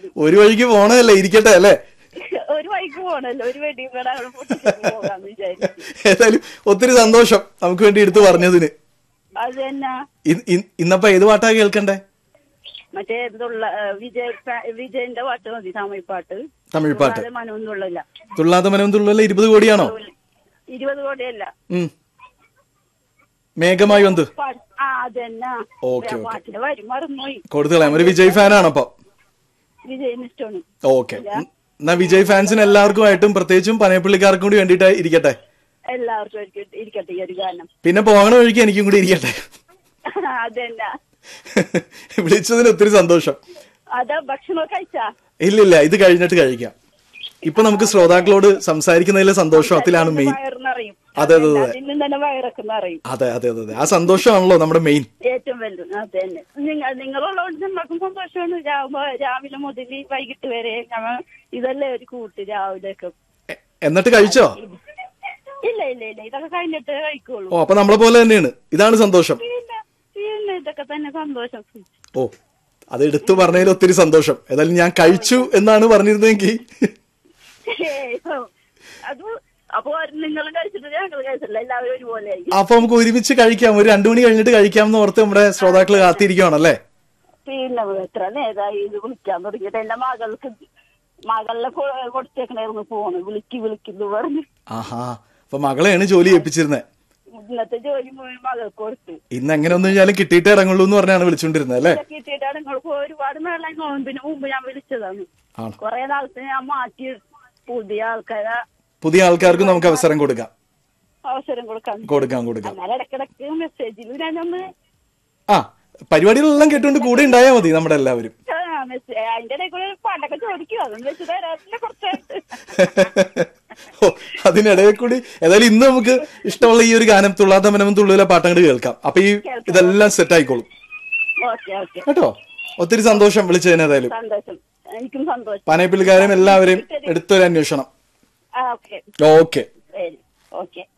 ഒരു വഴിക്ക് പോണതല്ലേ ഇരിക്കട്ടെ അല്ലേ ഒരു വഴിക്ക് പോണല്ലോ ഒരു വെടിയും കൂടെ അവിടെ പൊട്ടിച്ചിട്ട് പോകാന്ന് വിചാരിച്ചു ഏതായാലും ഒത്തിരി സന്തോഷം നമുക്ക് വേണ്ടി എടുത്തു പറഞ്ഞതിന് അത് തന്നെ ഇ- ഇ- ഇന്നപ്പോ ഏത് പാട്ടാ കേൾക്കണ്ടേ മറ്റേ എന്തുള്ള വിജയ് ഫാ- വിജയന്റെ പാട്ട് മതി തമിഴ് പാട്ട് തമിഴ് പാട്ട് കൂടാതെ മനമൊന്നുമില്ല തുള്ളാത്ത മനവും തുള്ളല്ല ഇരുപത് കോടിയാണോ ഇരുപത് കോടിയല്ല ഉം മേഘമായി വന്ന് പാട്ട് ആ അത് തന്നെ ഓക്കേ, ഓക്കേ. പാട്ടിന്റെ വരി മറന്നുപോയി കൊടുത്തുകളയാം ഒരു വിജയ് ഫാനാണ് അപ്പൊ വിജയിന് ഇഷ്ടമാണ് ഓക്കെ എന്നാ വിജയ് ഫാൻസിന് എല്ലാവർക്കുമായിട്ടും പ്രത്യേകിച്ചും പനയപ്പള്ളിക്കാർക്കും കൂടി വേണ്ടിയിട്ട് ഇരിക്കട്ടെ എല്ലാവർക്കും ഇരിക്കട്ടെ- ഇരിക്കട്ടെ ഈ ഒരു ഗാനം പിന്നെ പോകണ വഴിക്ക് എനിക്കും കൂടി ഇരിക്കട്ടെ അത് തന്നെ വിളിച്ചതിന് ഒത്തിരി സന്തോഷം അതാ ഭക്ഷണം കഴിച്ചാ ഇല്ലില്ല ഇത് കഴിഞ്ഞിട്ട് കഴിക്കാം ഇപ്പൊ നമുക്ക് ശ്രോതാക്കളോട് സംസാരിക്കുന്നതിലെ സന്തോഷത്തിലാണ് മെയിൻ വയറിന്നറിയും അതെ, അതെ, അതെ. അതിൽ നിന്ന് തന്നെ വയറൊക്കെ നിറയും അതെ അതെ അതെ അതെ ആ സന്തോഷമാണല്ലോ നമ്മുടെ മെയിൻ ഏറ്റവും വലുത് അത് തന്നെ നിങ്ങൾ നിങ്ങളുള്ളതുകൊണ്ട് നമ്മൾക്കും സന്തോഷമാണ് രാവിലെ രാവിലെ മുതൽ വൈകിട്ട് വരെ ഞങ്ങൾ ഇതല്ലേ ഒരു കൂട്ട് രാവിലെ ഒക്കെ എ- എന്നിട്ട് കഴിച്ചോ ഇല്ല ഇല്ല ഇല്ല ഇതൊക്കെ കഴിഞ്ഞിട്ട് കഴിക്കുള്ളൂ ഓ അപ്പൊ നമ്മളെ പോലെ തന്നെയാണ് ഇതാണ് സന്തോഷം പിന്നെ പിന്നെ ഇതൊക്കെ തന്നെ സന്തോഷം ഓ അത് എടുത്തു പറഞ്ഞതിൽ ഒത്തിരി സന്തോഷം ഏതായാലും ഞാൻ കഴിച്ചു എന്നാണ് പറഞ്ഞിരുന്നെങ്കിൽ ഏയ്, അത് അപ്പൊ നിങ്ങളും കഴിച്ചിട്ട് ഞങ്ങൾ കഴിച്ചില്ല എല്ലാവരും ഒരുപോലെ ആയി അപ്പൊ നമുക്ക് ഒരുമിച്ച് കഴിക്കാം ഒരു രണ്ടു മണി കഴിഞ്ഞിട്ട് കഴിക്കാം എന്ന് ഓർത്ത് നമ്മുടെ ശ്രോതാക്കള് കാത്തിരിക്കുകയാണല്ലേ പിന്നെ എത്ര നേരമായി ഇത് വിളിക്കാൻ തുടങ്ങിയിട്ട് എന്റെ മകൾക്ക് മകളിലെ കൊ- കൊടുത്തേക്കണായിരുന്നു ഫോണ് വിളിക്ക് വിളിക്കുന്നു പറഞ്ഞു ആഹാ അപ്പൊ മകളെയാണ് ജോലി ഏൽപ്പിച്ചിരുന്നത് ഇന്നത്തെ ജോലി മുഴുവൻ മകൾക്ക് കൊടുത്തു ഇന്ന് എങ്ങനെ ഒന്നും കഴിഞ്ഞാലും കിട്ടിയിട്ടേ ഇറങ്ങുള്ളൂ എന്ന് പറഞ്ഞാണ് വിളിച്ചോണ്ടിരുന്നത് അല്ലേ ഇതൊക്കെ കിട്ടിയിട്ടാണ് നിങ്ങൾക്ക് ഒരുപാട് നാളായി നോമ്പിന് മുമ്പ് ഞാൻ വിളിച്ചതാണ് ആണ് കുറെ നാളത്തെ ഞാൻ മാറ്റി പുതിയ ആൾക്കാരെ പുതിയ ആൾക്കാർക്ക് നമുക്ക് അവസരം കൊടുക്കാം അവസരം കൊടുക്കാൻ കൊടുക്കാം കൊടുക്കാം എന്നാൽ ഇടക്കിടക്ക് മെസ്സേജിൽ ഞാനൊന്ന് ആ പരിപാടികളെല്ലാം കേട്ടുകൊണ്ട് കൂടെ ഉണ്ടായാൽ മതി നമ്മുടെ എല്ലാവരും ആ, മെസ്സേ- അതിന്റെ ഇടയിൽ കൂടെ പാട്ടൊക്കെ ചോദിക്കും അതൊന്നും വെച്ച് തരാറില്ല കുറച്ചായിട്ട് ഓ അതിനിടയിൽ കൂടി ഏതായാലും ഇന്ന് നമുക്ക് ഇഷ്ടമുള്ള ഈ ഒരു ഗാനം തുള്ളാത്ത മനവും തുള്ളിലെ പാട്ടങ്ങട് കേൾക്കാം അപ്പൊ ഈ ഇതെല്ലാം സെറ്റ് ആയിക്കോളും ഓക്കെ ഓക്കെ കേട്ടോ ഒത്തിരി സന്തോഷം വിളിച്ചതിന് ഏതായാലും സന്തോഷം എനിക്കും സന്തോഷം പനയപ്പിള്ളിക്കാരും എല്ലാവരെയും എടുത്തൊരു അന്വേഷണം ആ ഓക്കെ ഓക്കെ ശരി ഓക്കെ